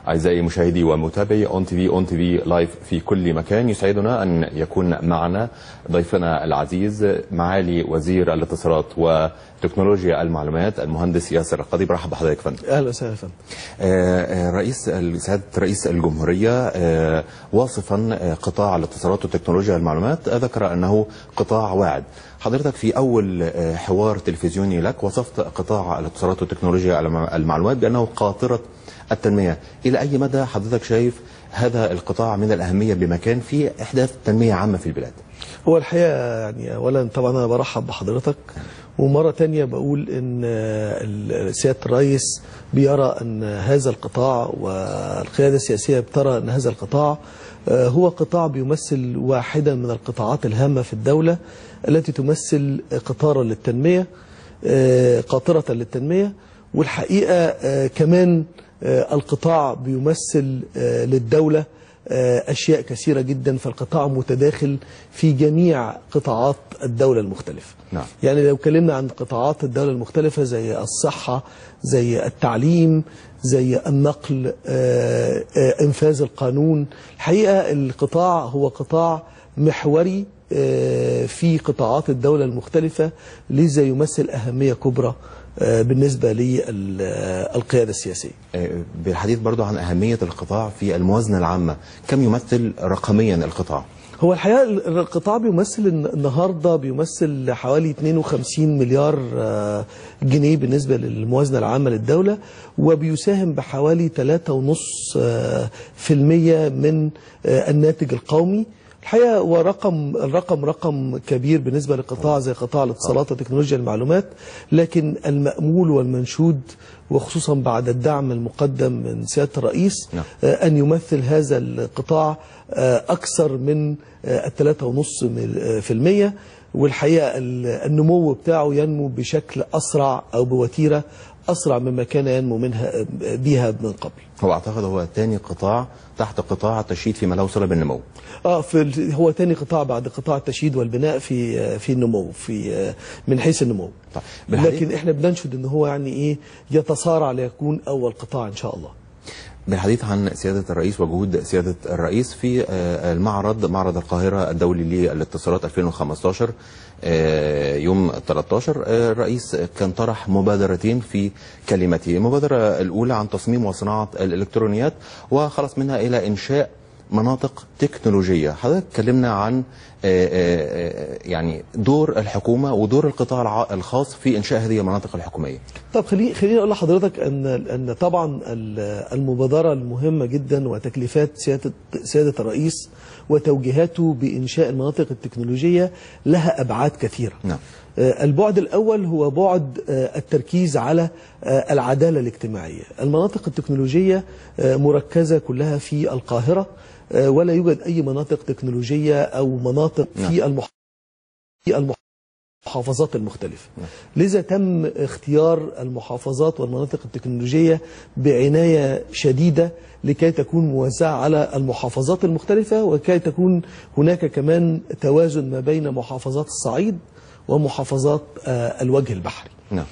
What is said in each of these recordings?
أعزائي مشاهدي ومتابعي اون تي في اون تي في لايف في كل مكان يسعدنا أن يكون معنا ضيفنا العزيز معالي وزير الاتصالات وتكنولوجيا المعلومات المهندس ياسر القضي برحب بحضرتك يا فندم اهلا وسهلا يا فندم آه، آه، رئيس سعادة رئيس الجمهورية آه، واصفا آه، قطاع الاتصالات وتكنولوجيا المعلومات آه، ذكر أنه قطاع واعد حضرتك في أول آه، حوار تلفزيوني لك وصفت قطاع الاتصالات وتكنولوجيا الم- المعلومات بأنه قاطرة التنمية إلى أي مدى حضرتك شايف هذا القطاع من الأهمية بمكان في إحداث تنمية عامة في البلاد هو الحقيقه يعني اولا طبعا انا برحب بحضرتك ومره تانية بقول ان ال- سياده الرئيس بيرى ان هذا القطاع والقياده السياسيه بترى ان هذا القطاع آه، هو قطاع بيمثل واحدا من القطاعات الهامه في الدوله التي تمثل قطارا للتنميه آه، قاطره للتنميه والحقيقه آه، كمان آه، القطاع بيمثل آه، للدوله آه، أشياء كثيرة جدا فالقطاع متداخل في جميع قطاعات الدولة المختلفة نعم. يعني لو اتكلمنا عن قطاعات الدولة المختلفة زي الصحة زي التعليم زي النقل آه، آه، إنفاذ القانون الحقيقة القطاع هو قطاع محوري آه، في قطاعات الدولة المختلفة لذا يمثل أهمية كبرى آه، بالنسبة للقيادة السياسية آه، بالحديث برضو عن أهمية القطاع في الموازنة العامة كم يمثل رقميا القطاع هو الحقيقه القطاع بيمثل الن- النهارده بيمثل حوالي 52 مليار آه، جنيه بالنسبه للموازنه العامه للدوله وبيساهم بحوالي 3.5% آه، في المية من آه، الناتج القومي الحقيقه هو رقم الرقم رقم كبير بالنسبه لقطاع زي قطاع الاتصالات وتكنولوجيا المعلومات لكن المأمول والمنشود وخصوصا بعد الدعم المقدم من سياده الرئيس نعم. آه، أن يمثل هذا القطاع آه، أكثر من الثلاثة ونص في المية والحقيقة ال- النمو بتاعه ينمو بشكل أسرع أو بوتيرة أسرع مما كان ينمو منها بها من قبل هو أعتقد هو ثاني قطاع تحت قطاع التشييد فيما له صلة بالنمو اه في ال- هو تاني قطاع بعد قطاع التشييد والبناء في آه، في النمو في آه، من حيث النمو طيب، بالحقيقة- لكن احنا بننشد ان هو يعني ايه يتصارع ليكون اول قطاع ان شاء الله بالحديث عن سيادة الرئيس وجهود سيادة الرئيس في آه، المعرض معرض القاهرة الدولي للاتصالات 2015 آه، يوم 13 آه، الرئيس كان طرح مبادرتين في كلمته المبادرة الأولى عن تصميم وصناعة الإلكترونيات وخلص منها إلى إنشاء مناطق تكنولوجية حضرتك اتكلمنا عن آه، آه، آه، يعني دور الحكومة ودور القطاع الع- الخاص في إنشاء هذه المناطق الحكومية طب خليني خليني اقول لحضرتك ان ان طبعا ال- المبادره المهمه جدا وتكليفات سياده سياده الرئيس وتوجيهاته بانشاء المناطق التكنولوجيه لها ابعاد كثيره. نعم. آه، البعد الاول هو بعد آه، التركيز على آه، العداله الاجتماعيه. المناطق التكنولوجيه آه، مركزه كلها في القاهره آه، ولا يوجد اي مناطق تكنولوجيه او مناطق في المح... في المح... المحافظات المختلفة لذا تم اختيار المحافظات والمناطق التكنولوجية بعناية شديدة لكي تكون موزعة على المحافظات المختلفة وكي تكون هناك كمان توازن ما بين محافظات الصعيد ومحافظات آه، الوجه البحري نعم.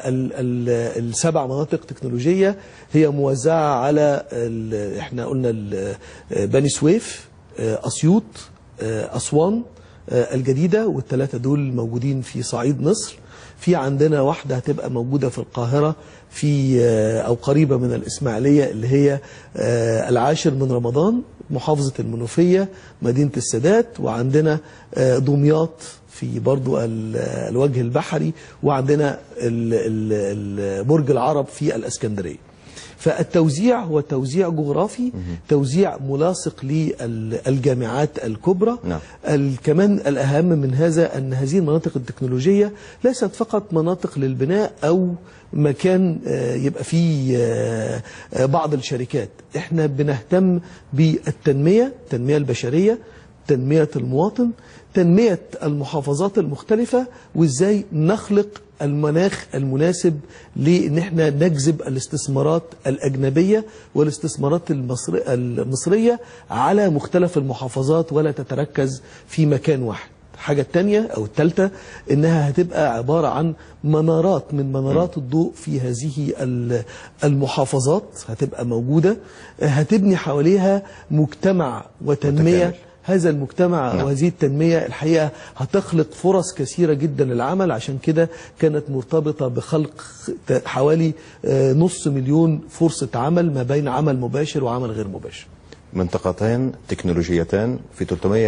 فالسبع مناطق تكنولوجية هي موزعة على ال- احنا قلنا ال- بني سويف آه، أسيوط آه، أسوان آه، الجديدة والثلاثة دول موجودين في صعيد مصر في عندنا واحدة هتبقى موجودة في القاهرة في آه، أو قريبة من الإسماعيلية اللي هي آه، العاشر من رمضان محافظة المنوفية مدينة السادات وعندنا آه، دمياط في برضو ال- الوجه البحري وعندنا ال- ال- ال- برج العرب في الاسكندريه فالتوزيع هو توزيع جغرافي توزيع ملاصق للجامعات الكبرى نعم. ال- كمان الأهم من هذا أن هذه المناطق التكنولوجية ليست فقط مناطق للبناء أو مكان آه، يبقى فيه آه، آه، بعض الشركات احنا بنهتم بالتنمية التنمية البشرية تنمية المواطن تنمية المحافظات المختلفة وازاي نخلق المناخ المناسب لان احنا نجذب الاستثمارات الاجنبيه والاستثمارات المصري المصريه على مختلف المحافظات ولا تتركز في مكان واحد. الحاجة التانية أو التالتة إنها هتبقى عبارة عن منارات من منارات الضوء في هذه ال- المحافظات هتبقى موجودة آه، هتبني حواليها مجتمع وتنمية متكامل. هذا المجتمع نعم. وهذه التنمية الحقيقة هتخلق فرص كثيرة جدا للعمل عشان كده كانت مرتبطة بخلق ت- حوالي آه، نص مليون فرصة عمل ما بين عمل مباشر وعمل غير مباشر منطقتان تكنولوجيتان في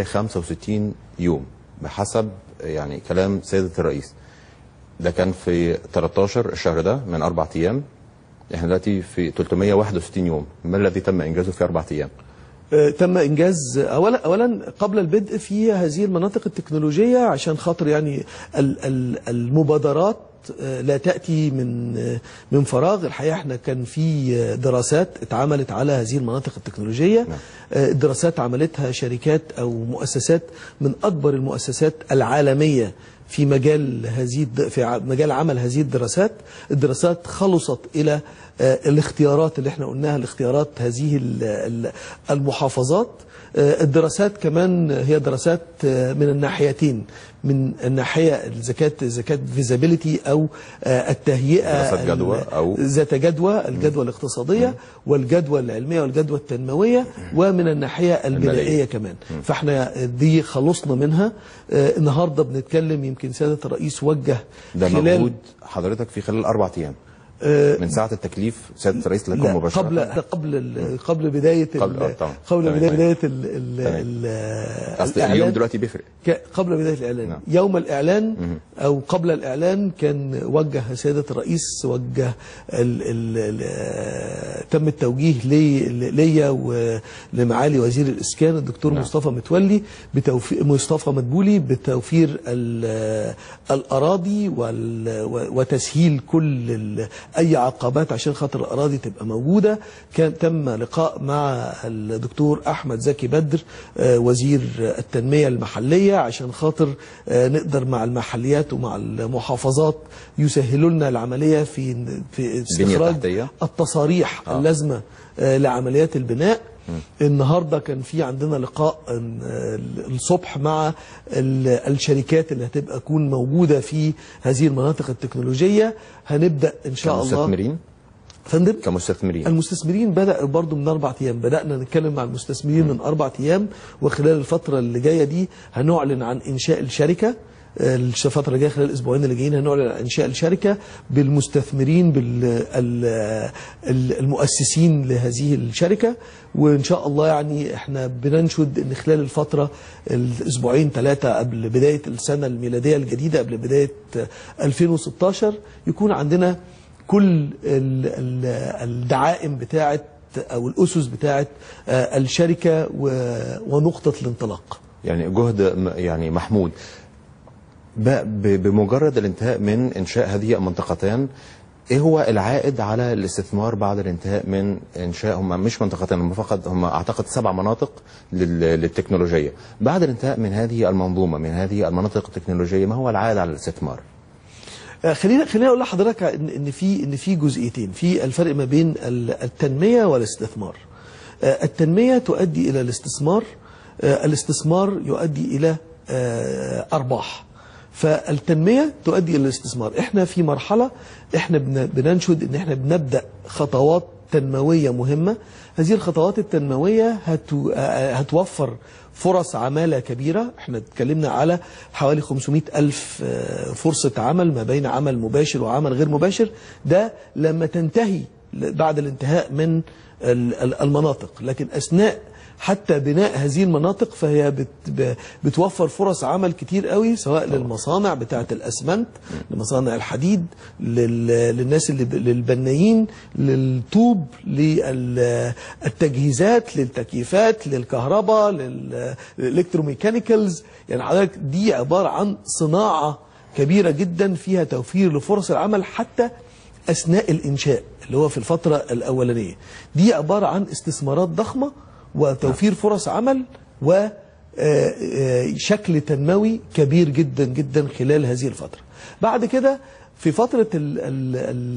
365 يوم بحسب يعني كلام سيدة الرئيس ده كان في 13 الشهر ده من أربع أيام احنا دلوقتي في 361 يوم ما الذي تم إنجازه في أربع أيام آه، تم انجاز اولا اولا قبل البدء في هذه المناطق التكنولوجيه عشان خاطر يعني ال- ال- المبادرات آه، لا تاتي من آه، من فراغ الحقيقه احنا كان في آه، دراسات اتعملت على هذه المناطق التكنولوجيه نعم. آه، الدراسات عملتها شركات او مؤسسات من اكبر المؤسسات العالميه في مجال هذه الد- في ع- مجال عمل هذه الدراسات الدراسات خلصت الى آه، الاختيارات اللي احنا قلناها الاختيارات هذه ال- ال- المحافظات آه، الدراسات كمان هي دراسات آه، من الناحيتين من الناحيه الزكاه زكاه فيزابيليتي او آه، التهيئه دراسات جدوى ال- أو- ذات جدوى الجدوى الاقتصاديه والجدوى العلميه والجدوى التنمويه ومن الناحيه البنائيه المالية. كمان فاحنا دي خلصنا منها آه، النهارده بنتكلم يمكن سياده الرئيس وجه ده خلال مجهود حضرتك في خلال أربع أيام آه، من ساعة التكليف سيادة الرئيس لكم لا مباشرة قبل قبل ال- قبل بدايه ال- قبل- آه، طبعا. قبل تمام. بدايه بداية ال- ال- تمام. ال- أصل اليوم الإعلان. دلوقتي بيفرق ك- قبل بدايه الاعلان نعم. يوم الاعلان او قبل الاعلان كان وجه سياده الرئيس وجه ال ال ال تم التوجيه لي ليا ولمعالي وزير الاسكان الدكتور نعم. مصطفى متولي بتوفير مصطفى مدبولي بتوفير ال- الاراضي وال- وتسهيل كل ال- اي عقبات عشان خاطر الاراضي تبقى موجوده كان تم لقاء مع الدكتور احمد زكي بدر آه، وزير التنميه المحليه عشان خاطر آه، نقدر مع المحليات ومع المحافظات يسهلوا لنا العمليه في في استخراج التحتية. التصاريح آه. اللازمه آه، لعمليات البناء النهارده كان في عندنا لقاء آه، الصبح مع ال- الشركات اللي هتبقى تكون موجوده في هذه المناطق التكنولوجيه هنبدا ان شاء الله كمستثمرين فندم كمستثمرين المستثمرين بدأ برضو من أربع أيام بدأنا نتكلم مع المستثمرين من أربع أيام وخلال الفترة اللي جاية دي هنعلن عن إنشاء الشركة آه، الفترة اللي جاية خلال الأسبوعين اللي جايين هنعلن عن إنشاء الشركة بالمستثمرين بالمؤسسين لهذه الشركة وإن شاء الله يعني إحنا بننشد إن خلال الفترة الأسبوعين ثلاثة قبل بداية السنة الميلادية الجديدة قبل بداية آه، 2016 يكون عندنا كل ال- ال- الدعائم بتاعت او الاسس بتاعت آه، الشركه و- ونقطه الانطلاق يعني جهد م- يعني محمود ب- ب- بمجرد الانتهاء من انشاء هذه المنطقتان ايه هو العائد على الاستثمار بعد الانتهاء من انشاء هم مش منطقتين هم فقط هم اعتقد سبع مناطق لل- للتكنولوجيه بعد الانتهاء من هذه المنظومه من هذه المناطق التكنولوجيه ما هو العائد على الاستثمار آه، خلينا خلينا اقول لحضرتك ان ان في ان في جزئيتين في الفرق ما بين ال- التنميه والاستثمار آه، التنميه تؤدي الى الاستثمار آه، الاستثمار يؤدي الى آه، ارباح فالتنميه تؤدي الى الاستثمار احنا في مرحله احنا بن- بننشد ان احنا بنبدا خطوات تنمويه مهمه هذه الخطوات التنمويه هتو آه، هتوفر فرص عمالة كبيرة احنا اتكلمنا على حوالي 500 ألف آه، فرصة عمل ما بين عمل مباشر وعمل غير مباشر ده لما تنتهي ل- بعد الانتهاء من ال- ال- المناطق لكن أثناء حتى بناء هذه المناطق فهي بت ب- بتوفر فرص عمل كتير قوي سواء للمصانع بتاعة الأسمنت لمصانع الحديد لل- للناس اللي ب- للبنايين للطوب للتجهيزات للتكييفات للكهرباء للالكتروميكانيكالز يعني حضرتك دي عبارة عن صناعة كبيرة جدا فيها توفير لفرص العمل حتى أثناء الإنشاء اللي هو في الفترة الأولانية دي عبارة عن استثمارات ضخمة وتوفير فرص عمل و آه، آه، شكل تنموي كبير جدا جدا خلال هذه الفترة بعد كده في فترة ال ال ال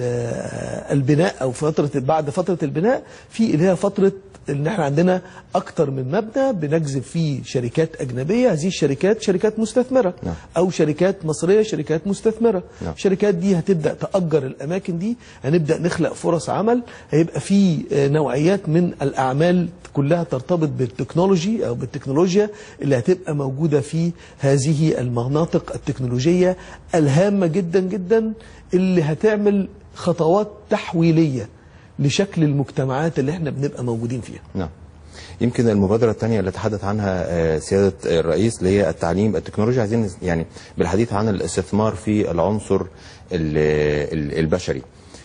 البناء أو فترة بعد فترة البناء في اللي هي فترة ان احنا عندنا اكتر من مبنى بنجذب فيه شركات اجنبيه هذه الشركات شركات مستثمره نعم. او شركات مصريه شركات مستثمره نعم. الشركات دي هتبدا تاجر الاماكن دي هنبدا نخلق فرص عمل هيبقى في آه، نوعيات من الاعمال كلها ترتبط بالتكنولوجي او بالتكنولوجيا اللي هتبقى موجوده في هذه المناطق التكنولوجيه الهامه جدا جدا اللي هتعمل خطوات تحويليه لشكل المجتمعات اللي احنا بنبقى موجودين فيها نعم يمكن المبادرة الثانية اللي تحدث عنها آه، سيادة الرئيس اللي هي التعليم التكنولوجيا عايزين يعني بالحديث عن الاستثمار في العنصر ال- ال- البشري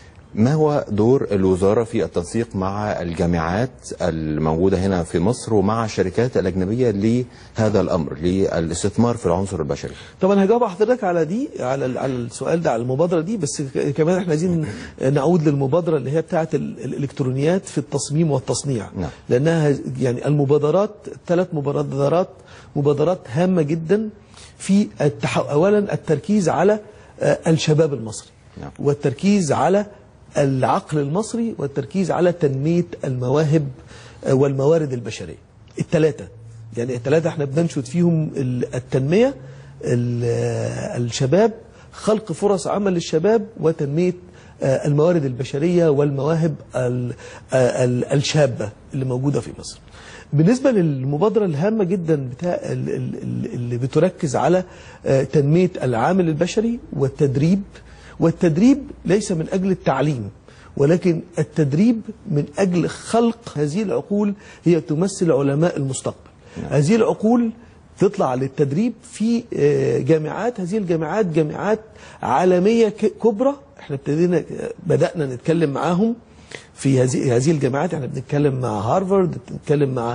ما هو دور الوزارة في التنسيق مع الجامعات الموجودة هنا في مصر ومع الشركات الأجنبية لهذا الأمر للاستثمار في العنصر البشري طبعا هجاوب حضرتك على دي على ال- على السؤال ده على المبادره دي بس ك- كمان احنا عايزين نعود للمبادره اللي هي بتاعه ال- الالكترونيات في التصميم والتصنيع نعم. لانها يعني المبادرات ثلاث مبادرات مبادرات هامه جدا في التح... اولا التركيز على آه، الشباب المصري نعم. والتركيز على العقل المصري والتركيز على تنميه المواهب آه، والموارد البشريه الثلاثه يعني الثلاثه احنا بننشد فيهم ال- التنميه ال- آه، الشباب خلق فرص عمل للشباب وتنميه آه، الموارد البشريه والمواهب ال- آه، ال- الشابه اللي موجوده في مصر. بالنسبه للمبادره الهامه جدا بتاع ال- ال- ال- اللي بتركز على آه، تنميه العامل البشري والتدريب والتدريب ليس من اجل التعليم ولكن التدريب من اجل خلق هذه العقول هي تمثل علماء المستقبل. هذه العقول تطلع للتدريب في آه، جامعات هذه الجامعات جامعات عالميه ك- كبرى احنا ابتدينا بدانا نتكلم معاهم في هذه هذه الجامعات احنا بنتكلم مع هارفارد بنتكلم مع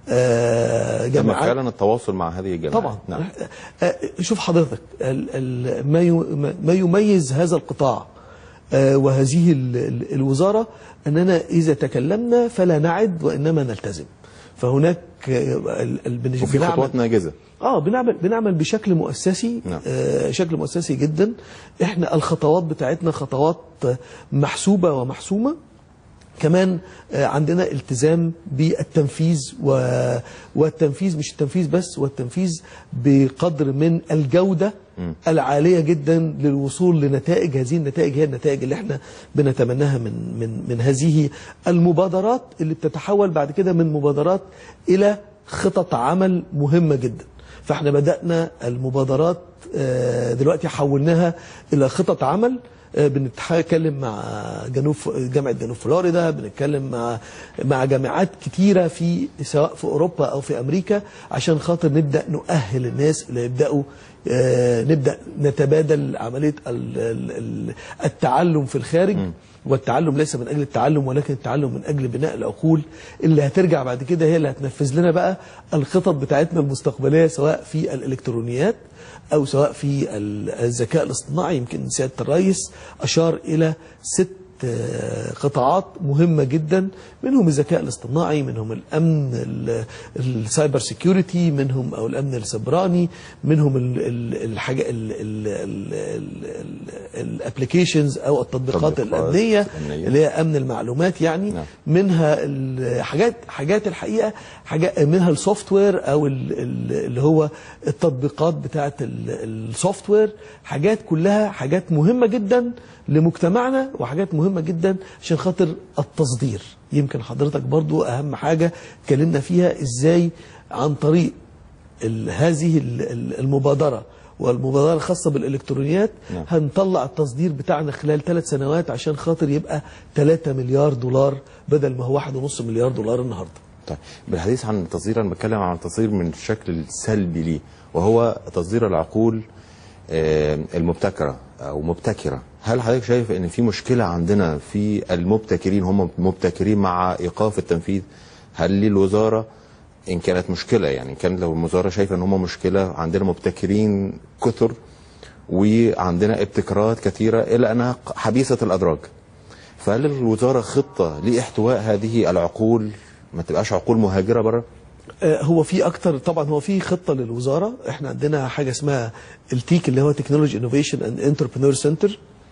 آه، تم جامعات فعلا التواصل مع هذه الجامعات طبعا نعم. آه، شوف حضرتك ال- ال- ما يو- ما يميز هذا القطاع آه، وهذه ال- ال- الوزارة أننا إذا تكلمنا فلا نعد وإنما نلتزم فهناك آه، ال- ال- بن- وفي بنعمل- خطوات ناجزة اه بنعمل بنعمل بشكل مؤسسي نعم. آه شكل مؤسسي جدا احنا الخطوات بتاعتنا خطوات آه، محسوبه ومحسومه كمان آه، عندنا التزام بالتنفيذ و- والتنفيذ مش التنفيذ بس والتنفيذ بقدر من الجودة العالية جدا للوصول لنتائج هذه النتائج هي النتائج اللي احنا بنتمناها من من من هذه المبادرات اللي بتتحول بعد كده من مبادرات إلى خطط عمل مهمة جدا فاحنا بدأنا المبادرات آه، دلوقتي حولناها إلى خطط عمل آه، بنتكلم مع جنوب جامعه جنوب فلوريدا بنتكلم مع مع جامعات كتيره في سواء في اوروبا او في امريكا عشان خاطر نبدا نؤهل الناس اللي يبداوا آه، نبدا نتبادل عمليه ال- ال- ال- التعلم في الخارج والتعلم ليس من اجل التعلم ولكن التعلم من اجل بناء العقول اللي هترجع بعد كده هي اللي هتنفذ لنا بقى الخطط بتاعتنا المستقبليه سواء في الالكترونيات او سواء في ال- الذكاء الاصطناعي يمكن سياده الرئيس اشار الى ست آه، قطاعات مهمه جدا منهم الذكاء الاصطناعي منهم الامن ال- السايبر سيكيورتي منهم او الامن السبراني منهم ال- ال- الحاجه الابلكيشنز او التطبيقات التطبيقات الامنيه الأمنية. اللي هي امن المعلومات يعني نعم. منها الحاجات حاجات الحقيقه حاجات منها السوفت وير او ال- ال- اللي هو التطبيقات بتاعه السوفت وير حاجات كلها حاجات مهمه جدا لمجتمعنا وحاجات مهمه جدا عشان خاطر التصدير يمكن حضرتك برضو اهم حاجه اتكلمنا فيها ازاي عن طريق ال- هذه ال- ال- المبادره والمبادره الخاصه بالالكترونيات نعم. هنطلع التصدير بتاعنا خلال ثلاث سنوات عشان خاطر يبقى 3 مليار دولار بدل ما هو 1.5 مليار دولار النهارده طيب بالحديث عن التصدير انا بتكلم عن التصدير من الشكل السلبي ليه وهو تصدير العقول آه، المبتكره او مبتكره هل حضرتك شايف ان في مشكله عندنا في المبتكرين هم مبتكرين مع ايقاف التنفيذ هل للوزاره ان كانت مشكله يعني كان لو الوزاره شايفه ان هم مشكله عندنا مبتكرين كثر وعندنا ابتكارات كثيره الا انها حبيسه الادراج فهل الوزاره خطه لاحتواء هذه العقول ما تبقاش عقول مهاجره بره آه، هو في اكتر طبعا هو في خطه للوزاره احنا عندنا حاجه اسمها التيك اللي هو تكنولوجي انوفيشن اند انتربرينور سنتر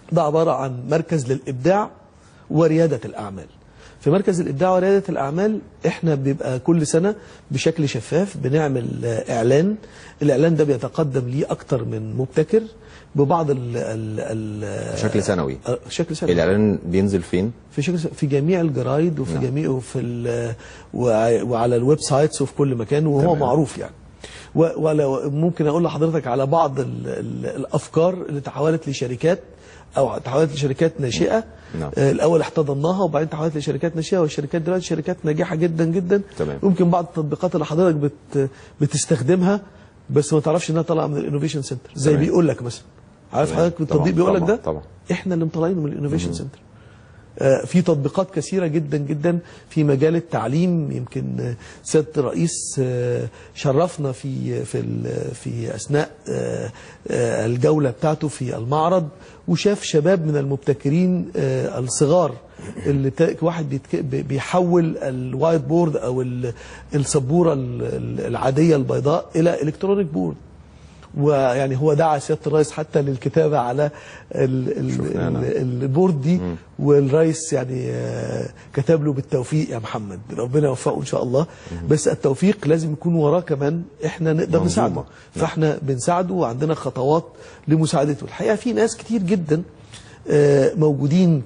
ده عباره عن مركز للابداع ورياده الاعمال في مركز الابداع ورياده الاعمال احنا بيبقى كل سنه بشكل شفاف بنعمل آه، اعلان الاعلان ده بيتقدم ليه اكتر من مبتكر ببعض ال ال ال بشكل سنوي آه، شكل سنوي الاعلان بينزل فين في شكل في جميع الجرايد وفي نعم. جميع وفي ال- وع- وعلى الويب سايتس وفي كل مكان وهو تمام. معروف يعني و- ولو ممكن اقول لحضرتك على بعض ال ال الافكار اللي تحولت لشركات او تحولت لشركات ناشئه نعم. آه، الاول احتضناها وبعدين تحولت لشركات ناشئه والشركات دلوقتي شركات ناجحه جدا جدا تمام. ممكن بعض التطبيقات اللي حضرتك بت بتستخدمها بس ما تعرفش انها طالعه من الانوفيشن سنتر زي تمام. بيقول لك مثلا عارف تمام. حضرتك طبعاً، التطبيق بيقول لك طبعاً، ده طبعاً. احنا اللي مطلعينه من الانوفيشن سنتر آه، في تطبيقات كثيرة جدا جدا في مجال التعليم يمكن آه، سيادة الرئيس آه، شرفنا في في ال- في أثناء آه، آه، الجولة بتاعته في المعرض وشاف شباب من المبتكرين آه، الصغار اللي تا- واحد بيتك- بي- بيحول الوايت بورد أو ال- السبورة ال- ال- العادية البيضاء إلى إلكترونيك بورد ويعني هو دعا سياده الرئيس حتى للكتابه على ال ال شفناه، نعم. ال البورد دي والرئيس يعني آه، كتب له بالتوفيق يا محمد ربنا يوفقه ان شاء الله بس التوفيق لازم يكون وراه كمان احنا نقدر منظومة. نساعده نعم. فاحنا بنساعده وعندنا خطوات لمساعدته الحقيقه في ناس كتير جدا آه، موجودين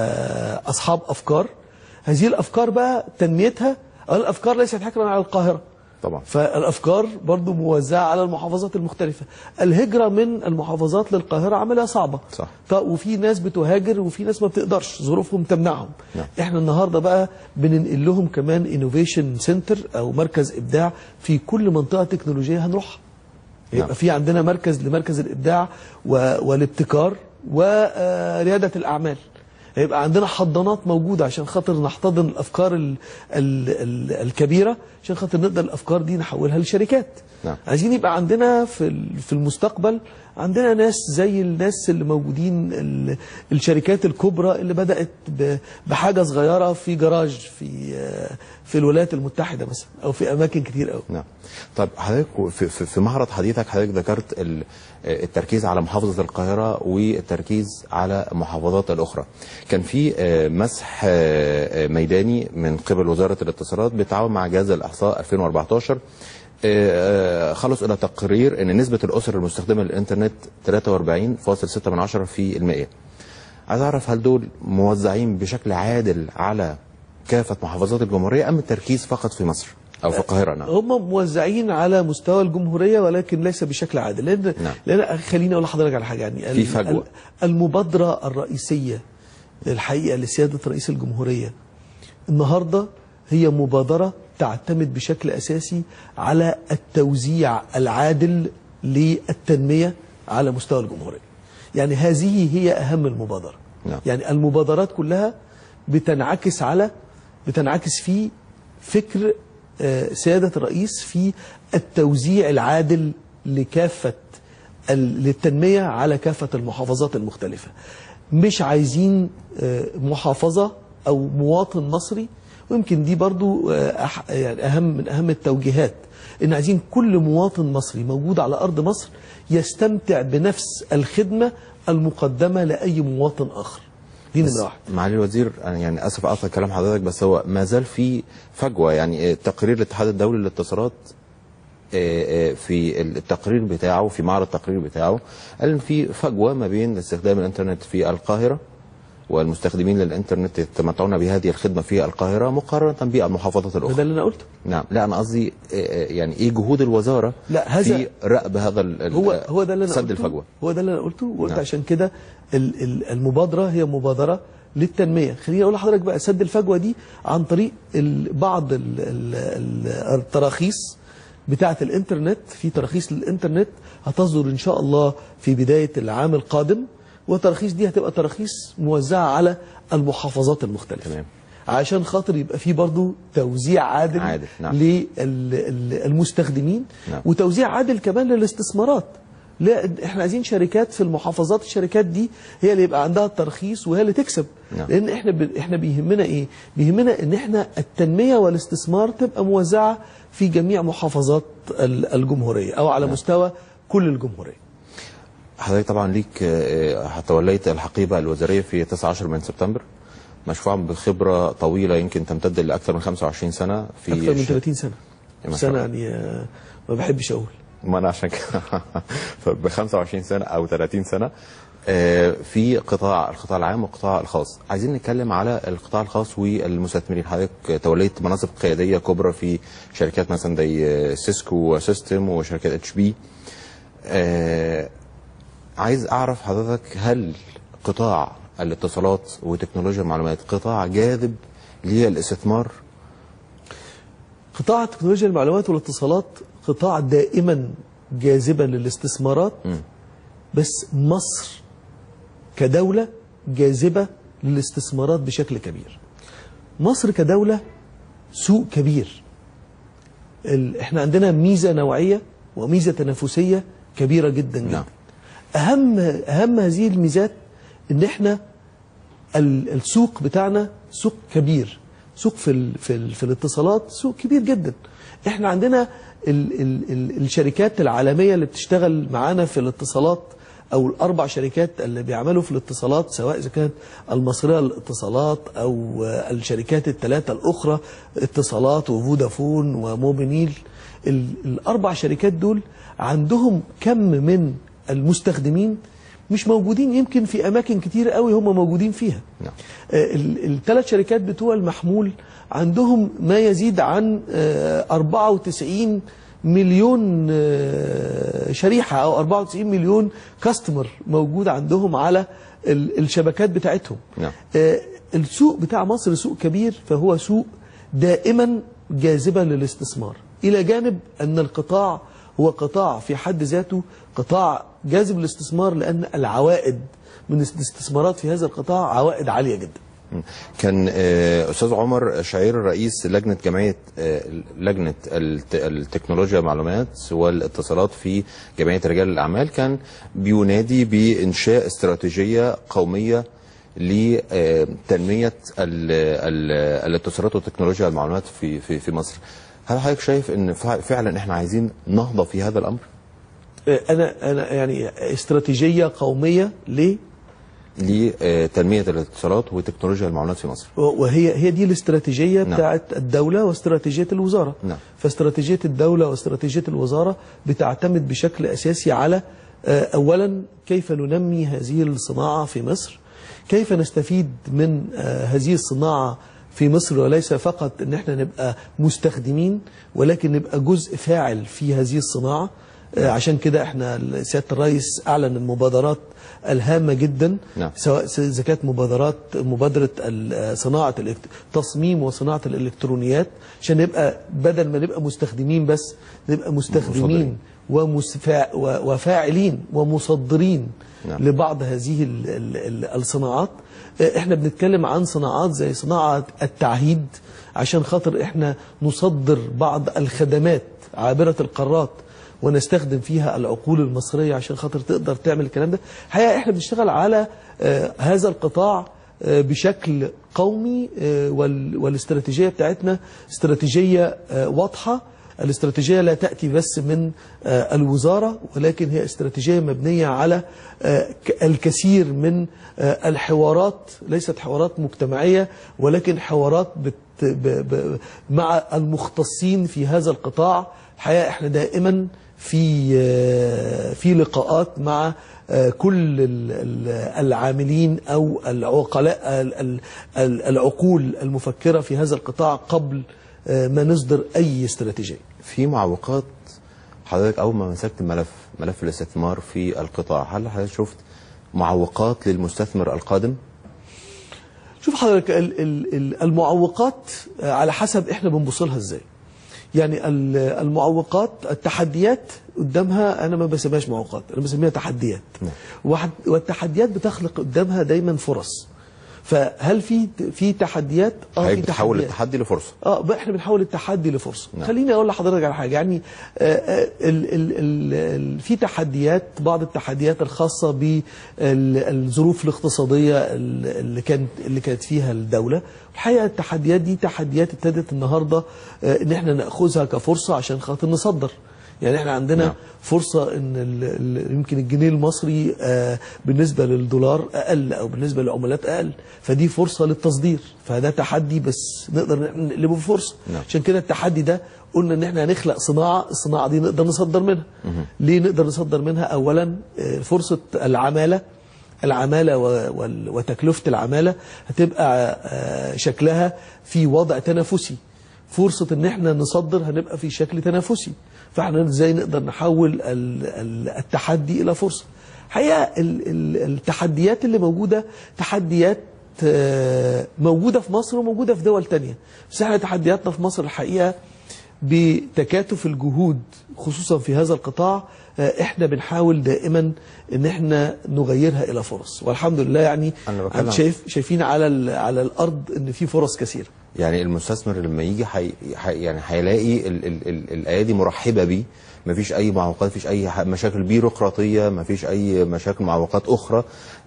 كاصحاب افكار هذه الافكار بقى تنميتها الافكار ليست حكرا على القاهره طبعا فالافكار برضو موزعه على المحافظات المختلفه الهجره من المحافظات للقاهره عملها صعبه صح. طب وفي ناس بتهاجر وفي ناس ما بتقدرش ظروفهم تمنعهم نعم. احنا النهارده بقى بننقل لهم كمان انوفيشن سنتر او مركز ابداع في كل منطقه تكنولوجيه هنروحها يبقى نعم. في عندنا مركز لمركز الابداع و... والابتكار ورياده الاعمال هيبقى عندنا حضانات موجوده عشان خاطر نحتضن الافكار ال... ال... ال... الكبيره عشان خاطر نقدر الافكار دي نحولها لشركات نعم. عايزين يبقى عندنا في ال- في المستقبل عندنا ناس زي الناس اللي موجودين ال- الشركات الكبرى اللي بدأت ب- بحاجة صغيرة في جراج في آه، في الولايات المتحدة مثلا أو في أماكن كتير قوي نعم طب حضرتك في, في, في معرض حديثك حضرتك ذكرت ال- التركيز على محافظة القاهرة والتركيز على محافظات الأخرى كان في آه، مسح آه، آه، ميداني من قبل وزارة الاتصالات بالتعاون مع جهاز الإحصاء 2014 آه، آه، خلص إلى تقرير أن نسبة الأسر المستخدمة للإنترنت 43.6% في المئة عايز أعرف هل دول موزعين بشكل عادل على كافة محافظات الجمهورية أم التركيز فقط في مصر أو في القاهرة نعم هم موزعين على مستوى الجمهورية ولكن ليس بشكل عادل لأن نعم. لأن خليني أقول لحضرتك على حاجة يعني في فجوة. المبادرة الرئيسية الحقيقة لسيادة رئيس الجمهورية النهاردة هي مبادرة تعتمد بشكل أساسي على التوزيع العادل للتنمية على مستوى الجمهورية يعني هذه هي أهم المبادرة نعم. يعني المبادرات كلها بتنعكس على بتنعكس في فكر آه، سيادة الرئيس في التوزيع العادل لكافة ال- للتنمية على كافة المحافظات المختلفة مش عايزين آه، محافظة أو مواطن مصري ويمكن دي برضو آه، أح- يعني أهم من أهم التوجيهات إن عايزين كل مواطن مصري موجود على أرض مصر يستمتع بنفس الخدمة المقدمة لأي مواطن آخر دي نمرة واحد معالي الوزير أنا يعني اسف اقطع كلام حضرتك بس هو ما زال في فجوه يعني آه، تقرير الاتحاد الدولي للاتصالات آه، آه، في التقرير بتاعه في معرض التقرير بتاعه قال ان في فجوه ما بين استخدام الانترنت في القاهره والمستخدمين للانترنت يتمتعون بهذه الخدمه في القاهره مقارنه بالمحافظات ده الاخرى اللي أنا قلته نعم لا انا قصدي آه، آه، يعني ايه جهود الوزاره لا، هذا- في رأب هذا ال- ال- هو هو ده اللي انا سد قلته الفجوه هو ده اللي انا قلته وقلت نعم. عشان كده ال- ال- المبادره هي مبادره للتنميه خليني اقول لحضرتك بقى سد الفجوه دي عن طريق ال- بعض ال- ال- ال- التراخيص بتاعه الانترنت في تراخيص للانترنت هتصدر ان شاء الله في بدايه العام القادم والتراخيص دي هتبقى تراخيص موزعه على المحافظات المختلفه تمام. عشان خاطر يبقى في برضو توزيع عادل, عادل، نعم. للمستخدمين نعم. وتوزيع عادل كمان للاستثمارات لا احنا عايزين شركات في المحافظات الشركات دي هي اللي يبقى عندها الترخيص وهي اللي تكسب نعم. لان احنا ب... احنا بيهمنا ايه بيهمنا ان احنا التنميه والاستثمار تبقى موزعه في جميع محافظات ال- الجمهوريه او على نعم. مستوى كل الجمهوريه حضرتك طبعا ليك آه، توليت الحقيبه الوزاريه في 19 من سبتمبر مشروع بخبره طويله يمكن تمتد لاكثر من 25 سنه في اكثر من ش- 30 سنه ما بس شاء انا الله. يعني آه، ما بحبش اقول ما انا عشان كده ب 25 سنه او 30 سنه آه، في قطاع القطاع العام والقطاع الخاص عايزين نتكلم على القطاع الخاص والمستثمرين حضرتك توليت مناصب قياديه كبرى في شركات مثلا زي آه، سيسكو سيستم وشركات اتش بي عايز اعرف حضرتك هل قطاع الاتصالات وتكنولوجيا المعلومات قطاع جاذب للاستثمار قطاع تكنولوجيا المعلومات والاتصالات قطاع دائما جاذبا للاستثمارات بس مصر كدولة جاذبة للاستثمارات بشكل كبير مصر كدولة سوق كبير ال... احنا عندنا ميزة نوعية وميزة تنافسية كبيرة جدا جدا نعم. أهم أهم هذه الميزات إن احنا ال- السوق بتاعنا سوق كبير سوق في ال في, ال في الاتصالات سوق كبير جدا احنا عندنا ال ال ال الشركات العالميه اللي بتشتغل معانا في الاتصالات او الاربع شركات اللي بيعملوا في الاتصالات سواء اذا كانت المصريه للاتصالات او آه، الشركات الثلاثه الاخرى اتصالات وفودافون وموبينيل ال- الاربع شركات دول عندهم كم من المستخدمين مش موجودين يمكن في اماكن كتير قوي هم موجودين فيها نعم. الثلاث شركات بتوع المحمول عندهم ما يزيد عن آه، 94 مليون آه، شريحه او 94 مليون كاستمر موجود عندهم على ال- الشبكات بتاعتهم نعم. آه، السوق بتاع مصر سوق كبير فهو سوق دائما جاذبا للاستثمار الى جانب ان القطاع هو قطاع في حد ذاته قطاع جاذب للاستثمار لان العوائد من الاستثمارات في هذا القطاع عوائد عاليه جدا كان آه، استاذ عمر شعير رئيس لجنه جمعيه آه، لجنه الت- التكنولوجيا والمعلومات والاتصالات في جمعيه رجال الاعمال كان بينادي بانشاء استراتيجيه قوميه لتنميه ال- ال- الاتصالات وتكنولوجيا المعلومات في في في مصر. هل حضرتك شايف ان فع- فعلا احنا عايزين نهضه في هذا الامر؟ آه، انا انا يعني استراتيجيه قوميه ليه لتنميه الاتصالات وتكنولوجيا المعلومات في مصر. وهي هي دي الاستراتيجيه نعم. بتاعت الدوله واستراتيجيه الوزاره نعم. فاستراتيجيه الدوله واستراتيجيه الوزاره بتعتمد بشكل اساسي على آه، اولا كيف ننمي هذه الصناعه في مصر كيف نستفيد من آه، هذه الصناعه في مصر وليس فقط ان احنا نبقى مستخدمين ولكن نبقى جزء فاعل في هذه الصناعه آه، عشان كده احنا سياده الرئيس اعلن المبادرات الهامه جدا نعم. سواء اذا كانت مبادرات مبادره ال- صناعه الإلكت- تصميم وصناعه الالكترونيات عشان نبقى بدل ما نبقى مستخدمين بس نبقى مستخدمين ومسفا- و- وفاعلين ومصدرين نعم. لبعض هذه ال- ال- ال- الصناعات آه، احنا بنتكلم عن صناعات زي صناعه التعهيد عشان خاطر احنا نصدر بعض الخدمات عابره القارات ونستخدم فيها العقول المصريه عشان خاطر تقدر تعمل الكلام ده الحقيقه احنا بنشتغل على آه، هذا القطاع آه، بشكل قومي آه، وال- والاستراتيجيه بتاعتنا استراتيجيه آه، واضحه الاستراتيجيه لا تاتي بس من آه، الوزاره ولكن هي استراتيجيه مبنيه على آه، ك- الكثير من آه، الحوارات ليست حوارات مجتمعيه ولكن حوارات بت ب ب مع المختصين في هذا القطاع الحقيقه احنا دائما في آه، في لقاءات مع آه، كل ال- ال- العاملين او العقلاء ال- ال- ال- العقول المفكره في هذا القطاع قبل آه، ما نصدر اي استراتيجيه في معوقات حضرتك اول ما مسكت ملف ملف الاستثمار في القطاع هل حضرتك شفت معوقات للمستثمر القادم شوف حضرتك ال- ال- ال- المعوقات آه، على حسب احنا بنبص لها ازاي يعني ال- المعوقات التحديات قدامها انا ما بسميهاش معوقات انا بسميها تحديات واحد- والتحديات بتخلق قدامها دايما فرص فهل في في تحديات حضرتك في بتحول تحديات. التحدي لفرصه اه بقى احنا بنحول التحدي لفرصه نعم. خليني اقول لحضرتك على حاجه يعني آه، آه، ال ال ال ال في تحديات بعض التحديات الخاصه بالظروف الاقتصاديه ال- اللي كانت اللي كانت فيها الدوله الحقيقه التحديات دي تحديات ابتدت النهارده آه، ان احنا ناخذها كفرصه عشان خاطر نصدر يعني احنا عندنا نعم. فرصه ان ال- ال- يمكن الجنيه المصري آه، بالنسبه للدولار اقل او بالنسبه للعملات اقل فدي فرصه للتصدير فده تحدي بس نقدر نقلبه في فرصه نعم. عشان كده التحدي ده قلنا ان احنا هنخلق صناعه الصناعه دي نقدر نصدر منها ليه نقدر نصدر منها اولا آه، فرصه العماله العماله و- وال- وتكلفه العماله هتبقى آه، شكلها في وضع تنافسي فرصه ان احنا نصدر هنبقى في شكل تنافسي فاحنا ازاي نقدر نحول ال- ال- التحدي الى فرصه حقيقه ال- ال- التحديات اللي موجوده تحديات آه، موجوده في مصر وموجوده في دول تانية بس احنا تحدياتنا في مصر الحقيقه بتكاتف الجهود خصوصا في هذا القطاع آه، احنا بنحاول دائما ان احنا نغيرها الى فرص والحمد لله يعني أنا بتكلم- عن شايف شايفين على ال- على الارض ان في فرص كثيره يعني المستثمر لما يجي حي... حي... يعني هيلاقي ال... ال... ال... الايادي مرحبه بيه مفيش اي معوقات مفيش اي ح- مشاكل بيروقراطيه مفيش اي مشاكل معوقات اخرى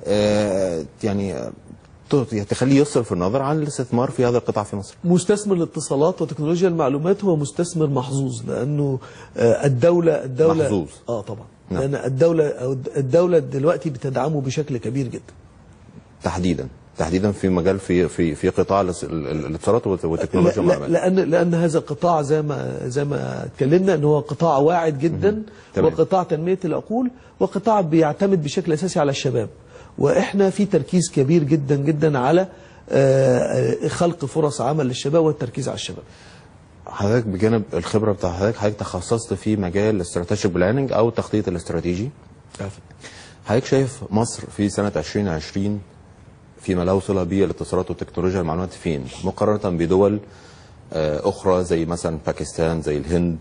آه يعني آه، ت- تخليه يصرف النظر عن الاستثمار في هذا القطاع في مصر مستثمر الاتصالات وتكنولوجيا المعلومات هو مستثمر محظوظ لانه آه، الدوله الدوله محظوظ. اه طبعا نعم. لان الدوله او الدوله دلوقتي بتدعمه بشكل كبير جدا تحديدا تحديدا في مجال في في في قطاع الاس- ال- ال- الاتصالات والت- لا والتكنولوجيا لا والمعلومات لان لان هذا القطاع زي ما زي ما اتكلمنا ان هو قطاع واعد جدا تمام. وقطاع تنميه العقول وقطاع بيعتمد بشكل اساسي على الشباب واحنا في تركيز كبير جدا جدا على آه، خلق فرص عمل للشباب والتركيز على الشباب حضرتك بجانب الخبره بتاع حضرتك حضرتك تخصصت في مجال الاستراتيجيك بلاننج او التخطيط الاستراتيجي حضرتك شايف مصر في سنة 2020 فيما له صلة بالاتصالات والتكنولوجيا المعلومات فين مقارنة بدول آه، أخرى زي مثلا باكستان زي الهند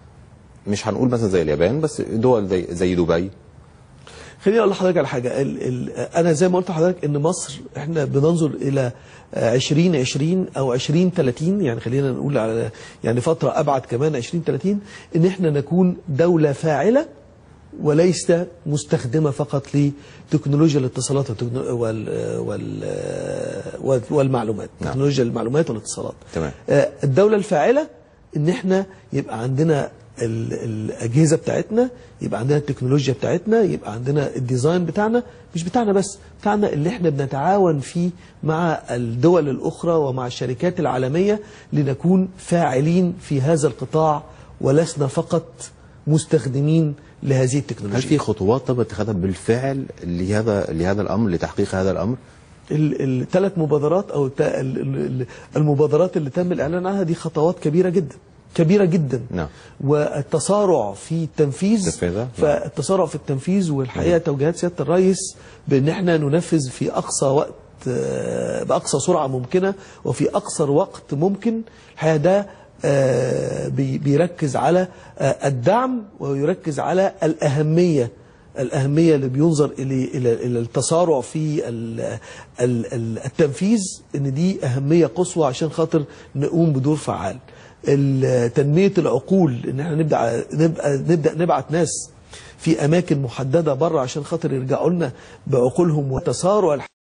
مش هنقول مثلا زي اليابان بس دول زي زي دبي خليني اقول لحضرتك على حاجه ال ال انا زي ما قلت لحضرتك ان مصر احنا بننظر الى آه، 2020 او 2030 يعني خلينا نقول على يعني فتره ابعد كمان 2030 ان احنا نكون دوله فاعله وليس مستخدمه فقط لتكنولوجيا الاتصالات والتكنو- وال وال وال والمعلومات نعم. تكنولوجيا المعلومات والاتصالات تمام. آه، الدولة الفاعلة ان احنا يبقى عندنا ال- الأجهزة بتاعتنا يبقى عندنا التكنولوجيا بتاعتنا يبقى عندنا الديزاين بتاعنا مش بتاعنا بس بتاعنا اللي احنا بنتعاون فيه مع الدول الأخرى ومع الشركات العالمية لنكون فاعلين في هذا القطاع ولسنا فقط مستخدمين لهذه هل التكنولوجيا في خطوات تم اتخاذها بالفعل لهذا لهذا الأمر لتحقيق هذا الأمر الثلاث مبادرات او الت- ال- ال- المبادرات اللي تم الاعلان عنها دي خطوات كبيره جدا كبيره جدا نعم. والتسارع في التنفيذ تنفيذها؟ نعم. فالتسارع في التنفيذ والحقيقه توجيهات سياده الرئيس بان احنا ننفذ في اقصى وقت آه، باقصى سرعه ممكنه وفي اقصر وقت ممكن الحقيقه ده آه، بي- بيركز على آه، الدعم ويركز على الاهميه الأهمية اللي بينظر إلى إلى إلى التسارع في ال- ال- ال- التنفيذ إن دي أهمية قصوى عشان خاطر نقوم بدور فعال. ال- تنمية العقول إن إحنا نبدأ نبقى نبدأ نبعت ناس في أماكن محددة بره عشان خاطر يرجعوا لنا بعقولهم وتسارع الح-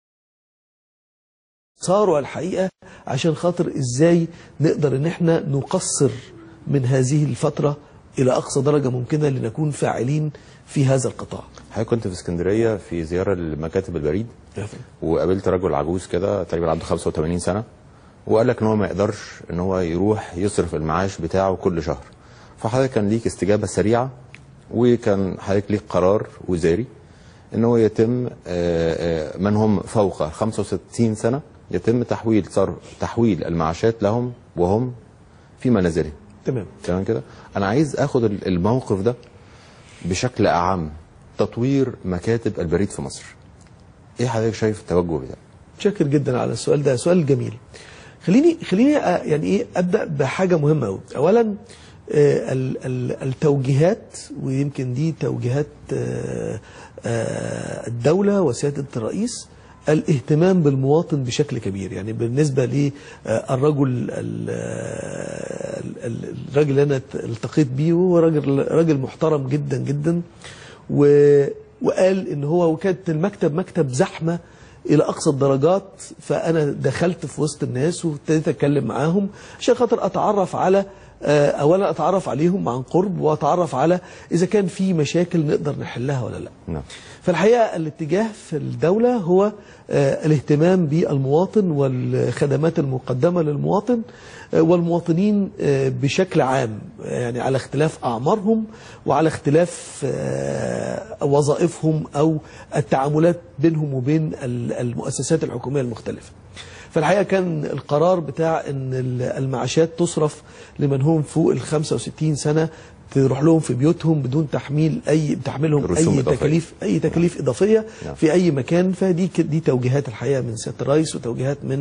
تسارع الحقيقة عشان خاطر إزاي نقدر إن إحنا نقصر من هذه الفترة إلى أقصى درجة ممكنة لنكون فاعلين في هذا القطاع. حضرتك كنت في اسكندرية في زيارة لمكاتب البريد وقابلت رجل عجوز كده تقريبا عنده 85 سنه وقال لك ان هو ما يقدرش ان هو يروح يصرف المعاش بتاعه كل شهر فحضرتك كان ليك استجابه سريعه وكان حضرتك ليك قرار وزاري ان هو يتم آه، آه، من هم فوق 65 سنه يتم تحويل صرف تحويل المعاشات لهم وهم في منازلهم تمام تمام كده انا عايز اخد ال- الموقف ده بشكل اعم تطوير مكاتب البريد في مصر ايه حضرتك شايف التوجه بتاعه شاكر جدا على السؤال ده سؤال جميل خليني خليني أ- يعني ايه ابدا بحاجه مهمه قوي اولا آه، ال- ال- التوجيهات ويمكن دي توجيهات آه، آه، الدوله وسياده الرئيس الاهتمام بالمواطن بشكل كبير يعني بالنسبه للرجل ال- ال- ال- الراجل اللي انا التقيت بيه هو راجل راجل محترم جدا جدا و وقال ان هو وكانت المكتب مكتب زحمه الى اقصى الدرجات فانا دخلت في وسط الناس وابتديت اتكلم معاهم عشان خاطر اتعرف على آه، اولا اتعرف عليهم عن قرب واتعرف على اذا كان في مشاكل نقدر نحلها ولا لا نعم فالحقيقه الاتجاه في الدوله هو آه، الاهتمام بالمواطن والخدمات المقدمه للمواطن آه، والمواطنين آه، بشكل عام يعني على اختلاف اعمارهم وعلى اختلاف آه، وظائفهم او التعاملات بينهم وبين ال- المؤسسات الحكوميه المختلفه. فالحقيقه كان القرار بتاع ان ال- المعاشات تصرف لمن هم فوق ال 65 سنه تروح لهم في بيوتهم بدون تحميل اي تحميلهم رسوم اي إضافية. تكاليف اي تكاليف اضافيه نعم. في اي مكان فدي ك- دي توجيهات الحقيقه من سياده الرئيس وتوجيهات من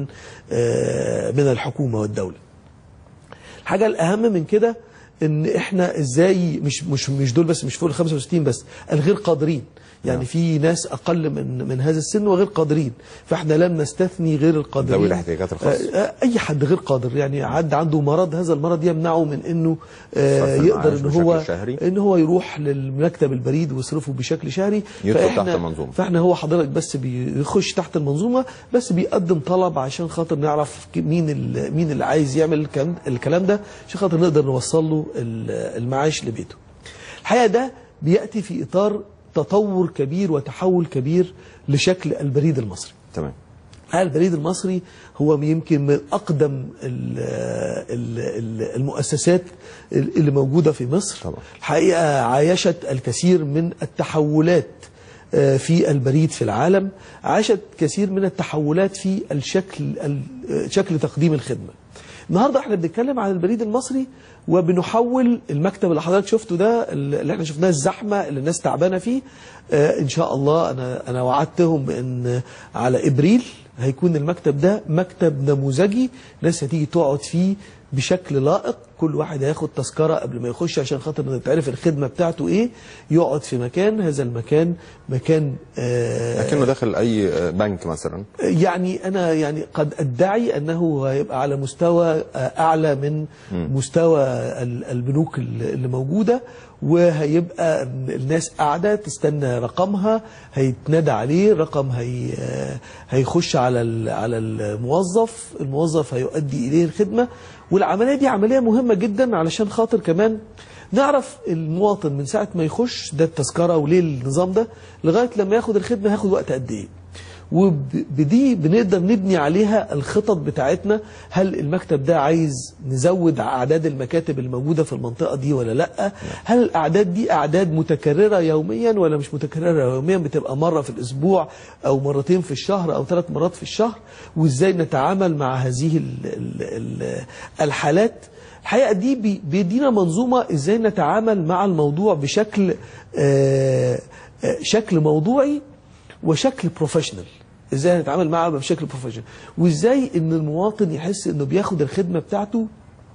آه، من الحكومه والدوله. الحاجه الاهم من كده ان احنا ازاي مش مش مش دول بس مش فوق ال 65 بس الغير قادرين يعني نعم. في ناس اقل من من هذا السن وغير قادرين فاحنا لم نستثني غير القادرين ذوي الاحتياجات الخاصة. آه، آه، اي حد غير قادر يعني حد عنده مرض هذا المرض يمنعه من انه آه، صرف يقدر المعاش ان هو بشكل شهري. ان هو يروح للمكتب البريد ويصرفه بشكل شهري يدخل فإحنا- تحت المنظومة. فاحنا هو حضرتك بس بيخش تحت المنظومه بس بيقدم طلب عشان خاطر نعرف ك- مين ال- مين اللي عايز يعمل الكلام الكلام ده عشان خاطر نقدر نوصل له ال- المعاش لبيته. الحقيقه ده بياتي في اطار تطور كبير وتحول كبير لشكل البريد المصري. تمام البريد المصري هو يمكن من أقدم ال ال ال المؤسسات اللي موجودة في مصر طبعا. الحقيقة عايشت الكثير من التحولات آه، في البريد في العالم عاشت كثير من التحولات في الشكل ال- شكل تقديم الخدمة النهارده احنا بنتكلم عن البريد المصري وبنحول المكتب اللي حضرتك شفته ده اللي احنا شفناه الزحمه اللي الناس تعبانه فيه آه ان شاء الله انا انا وعدتهم بان على ابريل هيكون المكتب ده مكتب نموذجي ناس هتيجي تقعد فيه بشكل لائق كل واحد هياخد تذكره قبل ما يخش عشان خاطر تعرف الخدمه بتاعته ايه يقعد في مكان هذا المكان مكان آه لكنه داخل اي آه، بنك مثلا يعني انا يعني قد ادعي انه هيبقى على مستوى آه، اعلى من مستوى ال- البنوك ال- اللي موجوده وهيبقى الناس قاعده تستنى رقمها هيتنادى عليه رقم هي آه، هيخش على ال- على الموظف الموظف هيؤدي اليه الخدمه والعمليه دي عمليه مهمه جدا علشان خاطر كمان نعرف المواطن من ساعه ما يخش ده التذكره وليه النظام ده لغايه لما ياخد الخدمه هياخد وقت قد ايه وبدي بنقدر نبني عليها الخطط بتاعتنا هل المكتب ده عايز نزود اعداد المكاتب الموجوده في المنطقه دي ولا لا هل الاعداد دي اعداد متكرره يوميا ولا مش متكرره يوميا بتبقى مره في الاسبوع او مرتين في الشهر او ثلاث مرات في الشهر وازاي نتعامل مع هذه ال ال ال الحالات الحقيقه دي بي- بيدينا منظومه ازاي نتعامل مع الموضوع بشكل آه، آه، شكل موضوعي وشكل بروفيشنال ازاي نتعامل معاه بشكل بروفيشنال وازاي ان المواطن يحس انه بياخد الخدمه بتاعته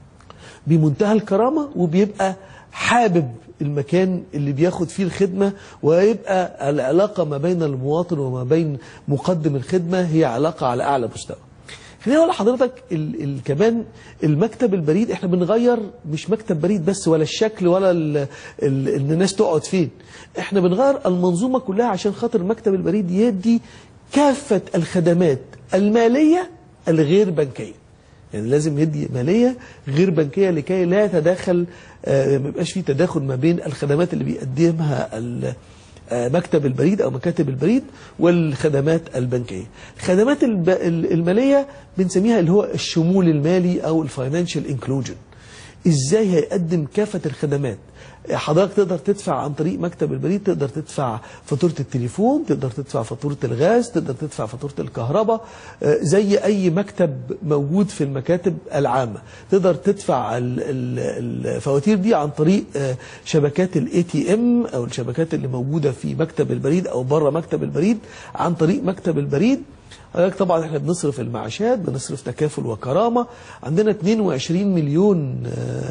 بمنتهى الكرامه وبيبقى حابب المكان اللي بياخد فيه الخدمه ويبقى العلاقه ما بين المواطن وما بين مقدم الخدمه هي علاقه على اعلى مستوى. خليني اقول لحضرتك ال ال كمان المكتب البريد احنا بنغير مش مكتب بريد بس ولا الشكل ولا ال ال ان الناس تقعد فين احنا بنغير المنظومه كلها عشان خاطر مكتب البريد يدي كافه الخدمات الماليه الغير بنكيه يعني لازم يدي ماليه غير بنكيه لكي لا يتداخل آه، ما يبقاش في تداخل ما بين الخدمات اللي بيقدمها ال- آه، مكتب البريد او مكاتب البريد والخدمات البنكيه. الخدمات الب- ال- الماليه بنسميها اللي هو الشمول المالي او الفاينانشال انكلوجن. ازاي هيقدم كافه الخدمات حضرتك تقدر تدفع عن طريق مكتب البريد تقدر تدفع فاتوره التليفون تقدر تدفع فاتوره الغاز تقدر تدفع فاتوره الكهرباء آه، زي اي مكتب موجود في المكاتب العامه تقدر تدفع ال- ال- الفواتير دي عن طريق آه، شبكات الاي تي ام او الشبكات اللي موجوده في مكتب البريد او بره مكتب البريد عن طريق مكتب البريد حضرتك طبعا احنا بنصرف المعاشات بنصرف تكافل وكرامه عندنا 22 مليون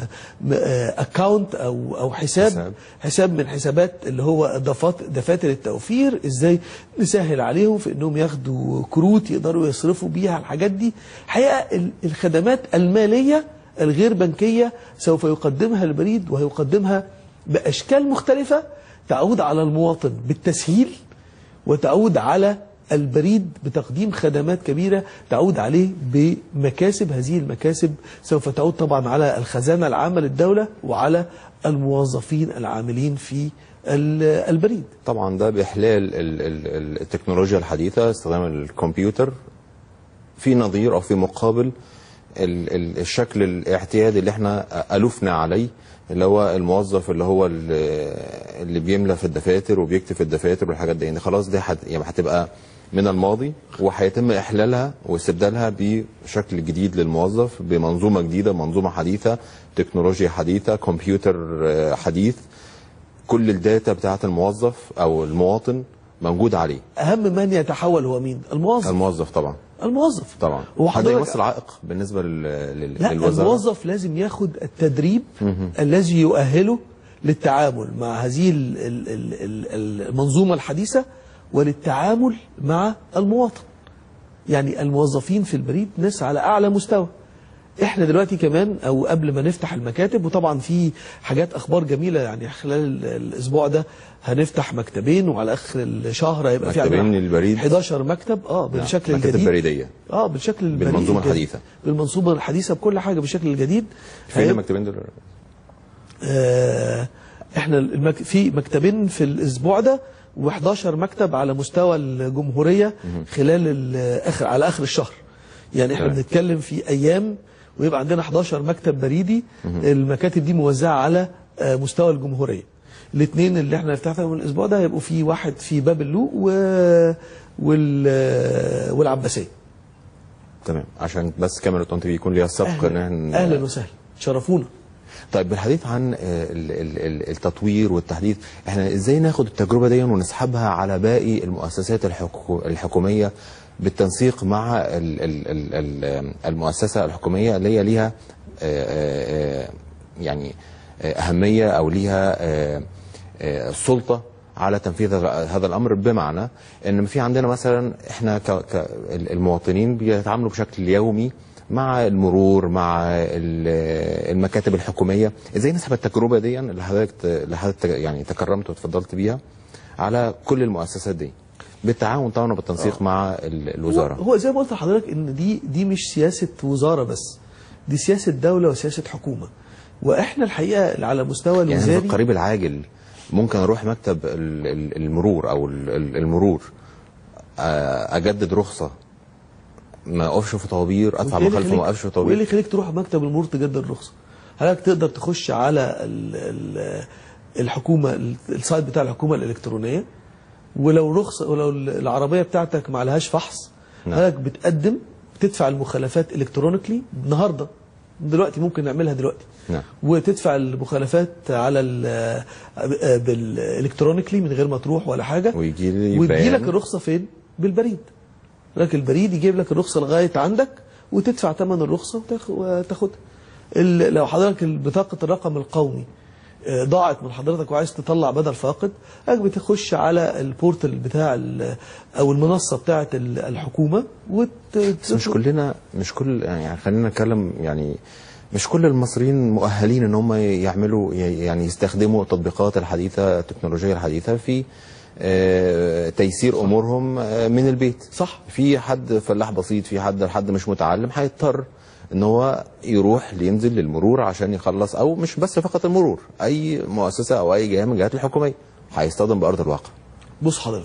اكونت او او حساب حساب. حساب من حسابات اللي هو دفات دفاتر التوفير ازاي نسهل عليهم في انهم ياخدوا كروت يقدروا يصرفوا بيها الحاجات دي حقيقه ال- الخدمات الماليه الغير بنكيه سوف يقدمها البريد وهيقدمها باشكال مختلفه تعود على المواطن بالتسهيل وتعود على البريد بتقديم خدمات كبيرة تعود عليه بمكاسب هذه المكاسب سوف تعود طبعا على الخزانة العامة للدولة وعلى الموظفين العاملين في ال- البريد طبعا ده باحلال ال- ال- ال- التكنولوجيا الحديثه استخدام الكمبيوتر في نظير او في مقابل ال- ال- الشكل الاعتيادي اللي احنا الفنا عليه اللي هو الموظف اللي هو ال- اللي بيملى في الدفاتر وبيكتب في الدفاتر والحاجات دي يعني خلاص دي هت- يعني هتبقى من الماضي وهيتم احلالها واستبدالها بشكل جديد للموظف بمنظومه جديده منظومه حديثه تكنولوجيا حديثه كمبيوتر آه، حديث كل الداتا بتاعت الموظف او المواطن موجود عليه أهم من يتحول هو مين الموظف الموظف طبعا الموظف طبعا هو هذا حضرتك يمثل عائق بالنسبه لل... لل... لا للوزاره الموظف لازم ياخد التدريب الذي يؤهله للتعامل مع هذه ال- ال- ال- ال- المنظومة الحديثة وللتعامل مع المواطن يعني الموظفين في البريد ناس على أعلى مستوى احنا دلوقتي كمان او قبل ما نفتح المكاتب وطبعا في حاجات اخبار جميله يعني خلال ال- الاسبوع ده هنفتح مكتبين وعلى اخر الشهر هيبقى في مكتبين عندنا للبريد. 11 مكتب اه بالشكل مكاتب الجديد بريديه اه بالشكل البريد بالمنظومة الجديد. الحديثة. بالمنظومه الحديثه بكل حاجه بالشكل الجديد فين هيبقى- المكتبين دول آه احنا المك... في مكتبين في الاسبوع ده و11 مكتب على مستوى الجمهوريه خلال ال- اخر على اخر الشهر يعني احنا تمام. بنتكلم في ايام ويبقى عندنا 11 مكتب بريدي المكاتب دي موزعه على آه، مستوى الجمهوريه الاثنين اللي احنا فتحناهم الاسبوع ده هيبقوا في واحد في باب اللوق و... وال... آه، والعباسيه تمام عشان بس كاميرا اون تي في يكون ليها السبق ان احنا اهلا وسهلا شرفونا طيب بالحديث عن آه، ال- ال- ال- التطوير والتحديث احنا ازاي ناخد التجربه دي ونسحبها على باقي المؤسسات الحكو- الحكوميه بالتنسيق مع ال- ال- ال- ال- المؤسسه الحكوميه اللي هي ليها آه، آه، آه، يعني آه، اهميه او ليها آه، آه، سلطه على تنفيذ هذا- هذا الامر بمعنى ان في عندنا مثلا احنا ك- ك- المواطنين بيتعاملوا بشكل يومي مع المرور مع ال- المكاتب الحكوميه ازاي نسحب التجربه دي اللي حضرتك اللي حضرتك يعني تكرمت وتفضلت بيها على كل المؤسسات دي بالتعاون طبعا وبالتنسيق مع ال- الوزاره هو, هو زي ما قلت لحضرتك ان دي دي مش سياسه وزاره بس دي سياسه دوله وسياسه حكومه واحنا الحقيقه على مستوى يعني في الوزاري القريب العاجل ممكن اروح مكتب ال- ال- المرور او ال- ال- المرور آه، اجدد رخصه ما اقفش في طوابير ادفع وإيه اللي مخالفه ما يخليك- اقفش في وايه اللي طوابير يخليك تروح مكتب المرور تجدد الرخصه حضرتك تقدر تخش على ال ال الحكومه ال- السايت بتاع الحكومه الالكترونيه ولو رخصه ولو العربيه بتاعتك ما عليهاش فحص نعم. حضرتك بتقدم بتدفع المخالفات الكترونيكلي النهارده دلوقتي ممكن نعملها دلوقتي نعم. وتدفع المخالفات على ال- بالالكترونيكلي من غير ما تروح ولا حاجه ويجي لي ويجي بيان. لك الرخصه فين بالبريد لك البريد يجيب لك الرخصه لغايه عندك وتدفع ثمن الرخصه وتاخ- وتاخدها ال- لو حضرتك بطاقه الرقم القومي آه، ضاعت من حضرتك وعايز تطلع بدل فاقد حضرتك بتخش على البورتال بتاع ال- او المنصه بتاعه ال- الحكومه وت بس مش كلنا مش كل يعني خلينا نتكلم يعني مش كل المصريين مؤهلين ان هم يعملوا يعني يستخدموا التطبيقات الحديثه التكنولوجيا الحديثه في آه، تيسير امورهم آه، من البيت صح. في حد فلاح بسيط في حد حد مش متعلم هيضطر ان هو يروح ينزل للمرور عشان يخلص او مش بس فقط المرور اي مؤسسه او اي جهه من الجهات الحكوميه هيصطدم بارض الواقع بص حضرتك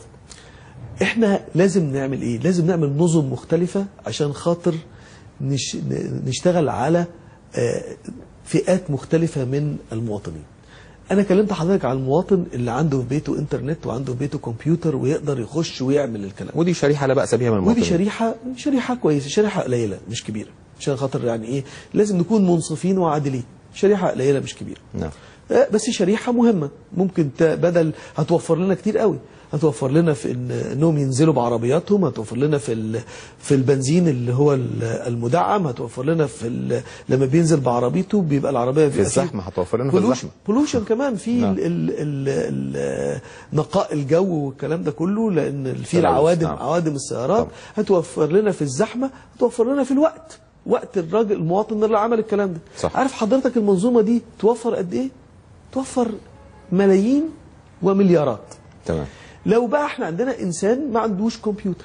احنا لازم نعمل ايه لازم نعمل نظم مختلفة عشان خاطر نش... ن- نشتغل على آه، فئات مختلفة من المواطنين انا كلمت حضرتك على المواطن اللي عنده في بيته انترنت وعنده في بيته كمبيوتر ويقدر يخش ويعمل الكلام ودي شريحه لا باس بها من المواطنين ودي شريحة شريحة كويسة شريحة قليلة مش كبيرة عشان خاطر يعني ايه لازم نكون منصفين وعادلين شريحة قليلة مش كبيرة نعم آه، بس شريحة مهمة ممكن ت- بدل هتوفر لنا كتير قوي هتوفر لنا في إن انهم ينزلوا بعربياتهم هتوفر لنا في ال- في البنزين اللي هو ال- المدعم هتوفر لنا في ال- لما بينزل بعربيته بيبقى العربيه في الزحمه هتوفر لنا في الزحمه بولوشن كمان في نعم. ال ال ال ال نقاء الجو والكلام ده كله لان في تلوث، العوادم نعم. عوادم السيارات طبعا. هتوفر لنا في الزحمه هتوفر لنا في الوقت وقت الراجل المواطن اللي عمل الكلام ده صح. عارف حضرتك المنظومه دي توفر قد ايه توفر ملايين ومليارات تمام لو بقى احنا عندنا انسان ما عندوش كمبيوتر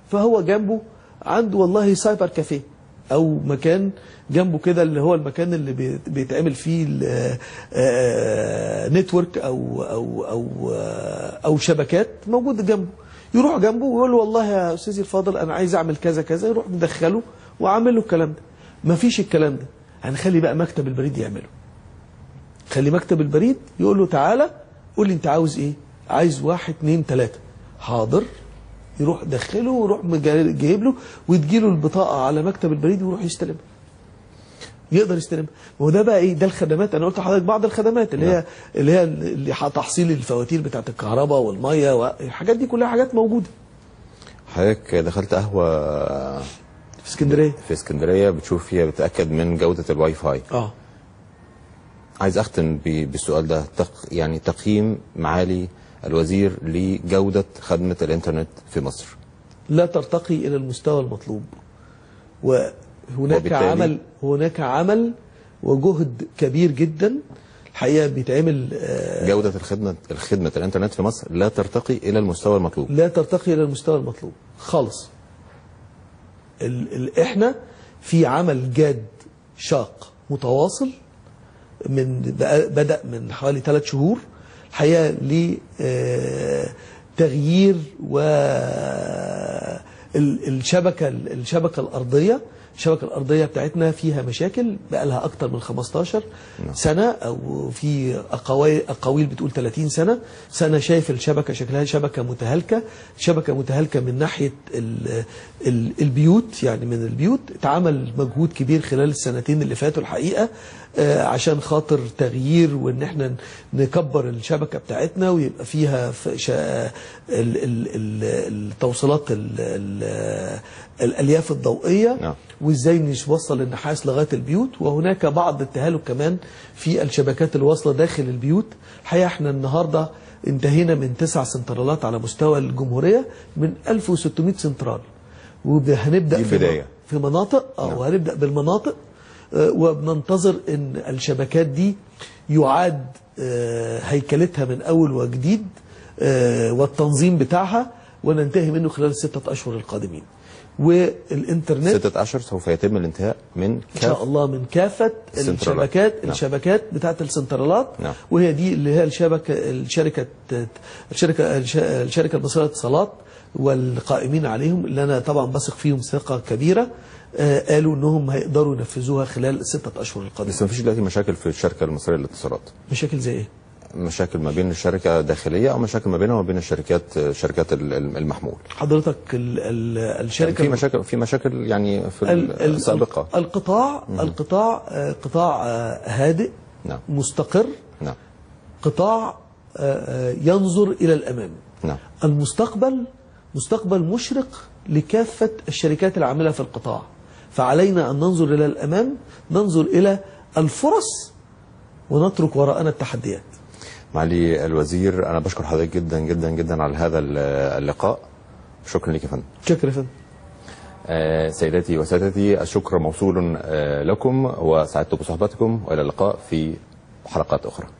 فهو جنبه عنده والله سايبر كافيه او مكان جنبه كده اللي هو المكان اللي بيت- بيتعمل فيه ال- آه، نتورك او او او آه، او شبكات موجود جنبه يروح جنبه ويقول له والله يا استاذي الفاضل انا عايز اعمل كذا كذا يروح مدخله وعامل له الكلام ده مفيش الكلام ده هنخلي بقى مكتب البريد يعمله خلي مكتب البريد يقول له تعالى قول لي انت عاوز ايه عايز واحد اتنين تلاتة حاضر يروح دخله ويروح مجا- جايب له وتجيله البطاقة على مكتب البريد ويروح يستلمها يقدر يستلمها وهو ده بقى ايه ده الخدمات انا قلت لحضرتك بعض الخدمات اللي هي اللي هي اللي ح- تحصيل الفواتير بتاعت الكهرباء والميه والحاجات دي كلها حاجات موجوده حضرتك دخلت قهوه في اسكندريه في اسكندريه بتشوف فيها بتاكد من جوده الواي فاي اه عايز اختم ب- بالسؤال ده تق يعني تقييم معالي الوزير لجوده خدمه الانترنت في مصر لا ترتقي الى المستوى المطلوب وهناك وبالتالي- عمل هناك عمل وجهد كبير جدا الحقيقه بيتعمل آه، جوده الخدمه الخدمه الانترنت في مصر لا ترتقي الى المستوى المطلوب لا ترتقي الى المستوى المطلوب خالص ال ال احنا في عمل جاد شاق متواصل من بقى- بدا من حوالي ثلاث شهور الحقيقه لتغيير و ال- الشبكه الشبكه الارضيه الشبكه الارضيه بتاعتنا فيها مشاكل بقى لها اكتر من 15 سنه او في اقاويل اقاويل بتقول 30 سنه سنه شايف الشبكه شكلها شبكه متهالكه شبكه متهالكه من ناحيه ال ال البيوت يعني من البيوت اتعمل مجهود كبير خلال السنتين اللي فاتوا الحقيقه آه، عشان خاطر تغيير وان احنا نكبر الشبكه بتاعتنا ويبقى فيها ف- شا- ال- ال- ال- التوصيلات ال- ال- الالياف الضوئيه نعم. وازاي نوصل النحاس لغايه البيوت وهناك بعض التهالك كمان في الشبكات الواصله داخل البيوت الحقيقه احنا النهارده انتهينا من تسع سنترالات على مستوى الجمهوريه من 1600 سنترال وهنبدا دي في البداية. في مناطق اه نعم. وهنبدا بالمناطق آه، وبننتظر ان الشبكات دي يعاد آه، هيكلتها من اول وجديد آه، والتنظيم بتاعها وننتهي منه خلال الستة اشهر القادمين والانترنت ستة أشهر سوف يتم الانتهاء من ان شاء الله من كافه السنترالات. الشبكات نعم. الشبكات بتاعه السنترالات نعم. وهي دي اللي هي الشبكه الشركه الشركه الش- الشركه المصريه للاتصالات والقائمين عليهم اللي انا طبعا بثق فيهم ثقه كبيره آه، قالوا انهم هيقدروا ينفذوها خلال الستة اشهر القادمه بس ما فيش دلوقتي مشاكل في الشركة المصرية للاتصالات مشاكل زي ايه؟ مشاكل ما بين الشركة داخلية أو مشاكل ما بينها وما بين الشركات شركات ال- ال- المحمول حضرتك ال ال الشركه في مشاكل في مشاكل يعني في ال- ال- السابقة القطاع القطاع آه، قطاع آه، هادئ نعم مستقر نعم قطاع آه، آه، ينظر الى الامام نعم المستقبل مستقبل مشرق لكافة الشركات العاملة في القطاع فعلينا أن ننظر إلى الأمام ننظر إلى الفرص ونترك وراءنا التحديات معالي الوزير أنا بشكر حضرتك جدا جدا جدا على هذا ال- اللقاء شكرا لك يا فندم شكرا يا فندم آه، سيداتي وسادتي الشكر موصول آه، لكم وسعدت بصحبتكم والى اللقاء في حلقات اخرى